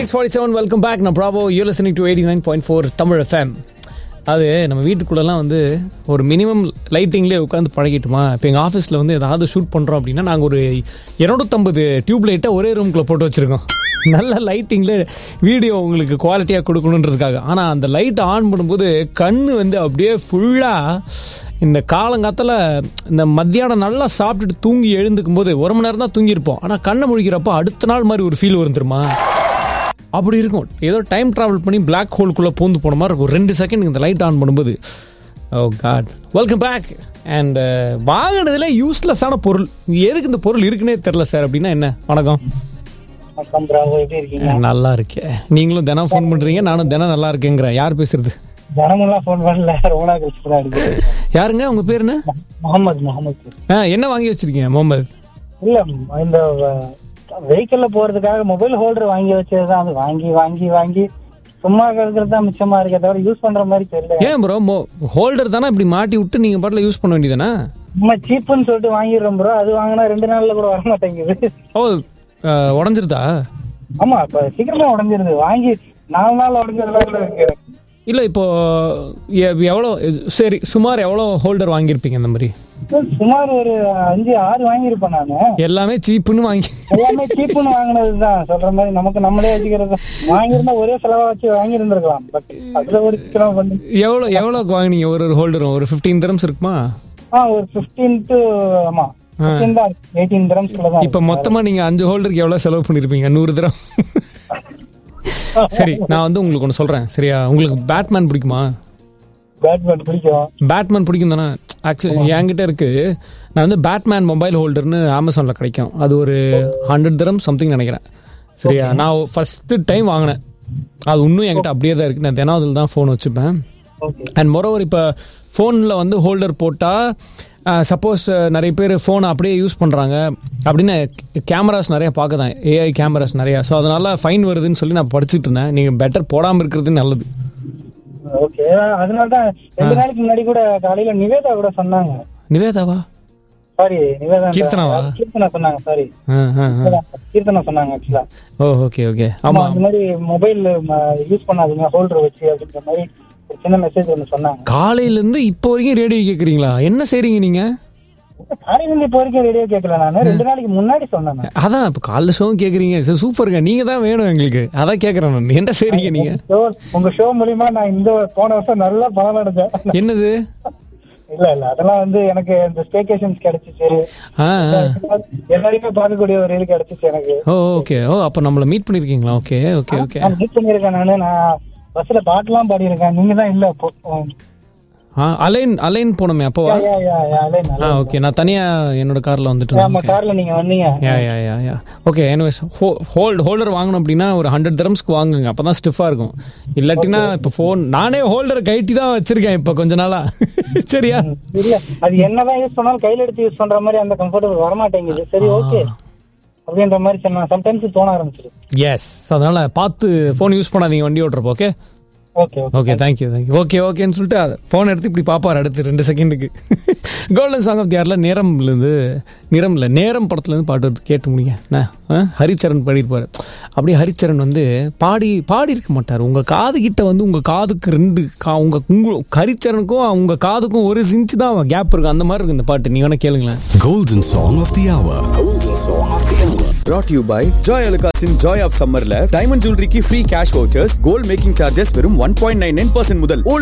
Six forty seven welcome back நான் bravo you listening to eighty nine point four Tamil FM அது நம்ம வீட்டுக்குள்ளெல்லாம் வந்து ஒரு மினிமம் லைட்டிங்லேயே உட்காந்து பழகிட்டுமா இப்போ எங்கள் ஆஃபீஸில் வந்து ஏதாவது ஷூட் பண்ணுறோம் அப்படின்னா நாங்கள் ஒரு இரநூத்தம்பது டியூப் லைட்டை ஒரே ரூம்குள்ளே போட்டு வச்சுருக்கோம் நல்ல லைட்டிங்கில் வீடியோ உங்களுக்கு குவாலிட்டியாக கொடுக்கணுன்றதுக்காக ஆனால் அந்த லைட் ஆன் பண்ணும்போது கண் வந்து அப்படியே ஃபுல்லாக இந்த காலங்காத்தில் இந்த மத்தியானம் நல்லா சாப்பிட்டுட்டு தூங்கி எழுந்துக்கும் போது ஒரு மணி நேரம் தான் தூங்கியிருப்போம் ஆனால் கண்ணை முழிக்கிறப்போ அடுத்த நாள் மாதிரி ஒரு ஃபீல் வரும் தெரியுமா அப்படி இருக்கும் ஏதோ டைம் ட்ராவல் பண்ணி பிளாக் ஹோல்குள்ளே பூந்து போன மாதிரி இருக்கும் ரெண்டு செகண்ட் இந்த லைட் ஆன் பண்ணும்போது oh God welcome back and வாங்கினதுல யூஸ்லெஸ்ஸான பொருள் எதுக்கு இந்த பொருள் இருக்குன்னே தெரில சார் அப்படின்னா என்ன வணக்கம் வணக்கம் பிராவோ எப்படி இருக்கீங்க நல்லா இருக்கேன் நீங்களும் தினம் ஃபோன் பண்ணுறீங்க நானும் தினம் நல்லா இருக்கேங்கிறேன் யார் பேசுறது தினமெல்லாம் ஃபோன் பண்ணல ரொம்ப நாள் கழிச்சு கூட அடிக்குது யாருங்க உங்க பேர் என்ன முகமது முகமது ஆ என்ன வாங்கி வச்சிருக்கீங்க முகமது இல்ல இந்த வெஹிக்கிள்ல போறதுக்காக மொபைல் ஹோல்டர் வாங்கி வச்சதுதான் அது வாங்கி வாங்கி வாங்கி சும்மா இருக்கிறது தான் மிச்சமா இருக்கே தவிர யூஸ் பண்ற மாதிரி தெரியல ஏன் ப்ரோ ஹோல்டர் தானே இப்படி மாட்டி விட்டு நீங்கள் பாட்டில் யூஸ் பண்ண வேண்டியதானே சும்மா சீப்புன்னு சொல்லிட்டு வாங்கிடுறோம் ப்ரோ அது வாங்கினா ரெண்டு நாள்ல கூட வர மாட்டேங்குது ஓ உடஞ்சிருதா ஆமா இப்ப சீக்கிரமா உடஞ்சிருது வாங்கி நாலு நாள் உடஞ்சிருந்தா கூட இருக்கு இல்லை இப்போ எ- எவ்வளோ சரி சுமார் எவ்வளோ ஹோல்டர் வாங்கியிருப்பீங்க இந்த மாதிரி சுமார் ஒரு அஞ்சு ஆறு வாங்கியிருப்பேன் நானு எல்லாமே சீப்புன்னு வாங்கி எல்லாமே சீப்புன்னு வாங்கினதுதான் சொல்ற மாதிரி நமக்கு நம்மளே வச்சுக்கிறது வாங்கியிருந்தா ஒரே செலவா வச்சு வாங்கியிருந்திருக்கலாம் பட் அதுல ஒரு சிக்கனம் பண்ணி எவ்வளோ எவ்வளோக்கு வாங்கினீங்க ஒரு ஒரு ஹோல்டரும் ஒரு ஃபிஃப்டீன் திரம்ஸ் இருக்குமா ஆ ஒரு பிப்டீன் டு ஆமா பிப்டீன் தான் எயிட்டீன் கிராம்ஸ்ல தான் இப்போ மொத்தமாக நீங்கள் அஞ்சு ஹோல்டருக்கு எவ்வளோ செலவு பண்ணியிருப்பீங்க நூறு திரம் சரி நான் வந்து உங்களுக்கு ஒன்று சொல்கிறேன் சரியா உங்களுக்கு பேட்மேன் பிடிக்குமா பேட்மேன் பிடிக்கும் பேட்மேன் பிடிக்கும் தானே ஆக்சுவலி என்கிட்ட இருக்கு நான் வந்து பேட்மேன் மொபைல் ஹோல்டர்னு அமேசானில் கிடைக்கும் அது ஒரு ஹண்ட்ரட் தரம் சம்திங் நினைக்கிறேன் சரியா நான் ஃபஸ்ட்டு டைம் வாங்கினேன் அது இன்னும் என்கிட்ட அப்படியே தான் இருக்குது நான் தினம் அதில் தான் ஃபோன் வச்சுப்பேன் ஓகே அண்ட் மொரோவர் இப்போ ஃபோனில் வந்து ஹோல்டர் போட்டால் சப்போஸ் நிறைய பேர் ஃபோனை அப்படியே யூஸ் பண்ணுறாங்க அப்படின்னு கேமராஸ் நிறைய பார்க்க தான் ஏஐ கேமராஸ் நிறையா ஸோ அதனால ஃபைன் வருதுன்னு சொல்லி நான் படிச்சுட்டு இருந்தேன் நீங்கள் பெட்டர் போடாமல் இருக்கிறது நல்லது ஓகே அதனால தான் ரெண்டு நாளைக்கு முன்னாடி கூட காலையில நிவேதா கூட சொன்னாங்க நிவேதாவா சாரி நிவேதா கீர்த்தனாவா? கீர்த்தனா சொன்னாங்க சாரி ஆ ஆ ஆ. கீர்த்தனா சொன்னாங்க ஆக்சுவலா ஓ ஓகே ஓகே ஆமா ஆமாம் அந்த மாதிரி மொபைல் யூஸ் பண்ணாதீங்க ஹோல்டர் வச்சு அப்படின்ற மாதிரி ஒரு சின்ன மெசேஜ் ஒன்று சொன்னாங்க காலையிலேருந்து இப்போ வரைக்கும் ரேடியோ கேட்குறீங்களா என்ன செய்றீங்க நீங்கள் காலையில இப்போ வரைக்கும் ரேடியோ கேட்கல நானு ரெண்டு நாளைக்கு முன்னாடி சொன்னேன் நான். அதான் இப்போ காலைல ஷோவும் கேட்குறீங்க சரி சூப்பருங்க நீங்கள் தான் வேணும் எங்களுக்கு அதான் கேட்குறேன் நான் என்ன செய்றீங்க நீங்கள் ஷோ உங்க ஷோ மூலியமா நான் இந்த போன வருஷம் நல்லா பலன் அடைஞ்சேன் என்னது இல்ல இல்ல அதெல்லாம் வந்து எனக்கு இந்த ஸ்டேகேஷன்ஸ் கிடைச்சிச்சு ஆ ஆ. எல்லாருமே பார்க்கக்கூடிய ஒரு இது கிடைச்சிச்சு எனக்கு ஓ ஓகே ஓ அப்போ நம்மளை மீட் பண்ணியிருக்கீங்களா ஓகே ஓகே ஓகே நான் மீட் பண்ணிருக்கேன் நானு நான் பஸ்ல பாட்டுலாம் பாடியிருக்கேன் நீங்க தான் இல்ல அப்போ உம். ஆ அலைன் அலைன் போனோமே அப்போவா யா, யா, யா, யா, அலே, ஆ நல்லா. ஓகே நான் தனியாக என்னோட காரில் வந்துட்டு ஆமா கார்ல நீங்க வந்தீங்க yeah yeah yeah yeah okay anyways hold holder வாங்கணும் அப்படின்னா ஒரு ஹண்ட்ரட் தரம்ஸ்க்கு வாங்குங்க அப்போ தான் ஸ்டிஃபாக இருக்கும் இல்லாட்டினா இப்போ ஃபோன் நானே ஹோல்டர் கைட்டி தான் வச்சிருக்கேன் இப்போ கொஞ்ச நாளா சரியா இல்ல அது என்னதான் யூஸ் பண்ணாலும் கையில எடுத்து யூஸ் பண்ற மாதிரி அந்த கம்ஃபர்டபுள் வர மாட்டேங்குது சரி ஓகே அப்படின்ற மாதிரி சொன்னா சம்டைம்ஸ் தோண ஆரம்பிச்சிரு எஸ் அதனால பார்த்து ஃபோன் யூஸ் பண்ணாதீங்க வண்டி ஓட்டுறப்போ okay okay okay okay thank you thank you okay ஓகேன்னு சொல்லிட்டு அதை ஃபோன் எடுத்து இப்படி பார்ப்பார் அடுத்து ரெண்டு செகண்டுக்கு கோல்டன் சாங் ஆஃப் தியாரில் நேரம்லேருந்து நிறம் இல்லை நேரம் படத்துலேருந்து பாட்டு வருது கேட்டு முடிங்க என்ன ஆ? ஹரிச்சரன் பாடியிருப்பார் அப்படியே ஹரிச்சரன் வந்து பாடி பாடி இருக்க மாட்டார் உங்கள் காது கிட்ட வந்து உங்கள் காதுக்கு ரெண்டு கா உங்கள் உங்கள் ஹரிச்சரனுக்கும் உங்கள் காதுக்கும் ஒரு இன்ச்சு தான் கேப் இருக்கும் அந்த மாதிரி இருக்கு இந்த பாட்டு நீ வேணா கேளுங்களேன் Golden Song of the Hour. Golden Song of the Hour. brought to you by Joy Alucas in Joy of Summerல டைமண்ட் ஜுவல்லரிக்கு free cash vouchers gold making charges வெறும் one point nine nine percent முதல் volt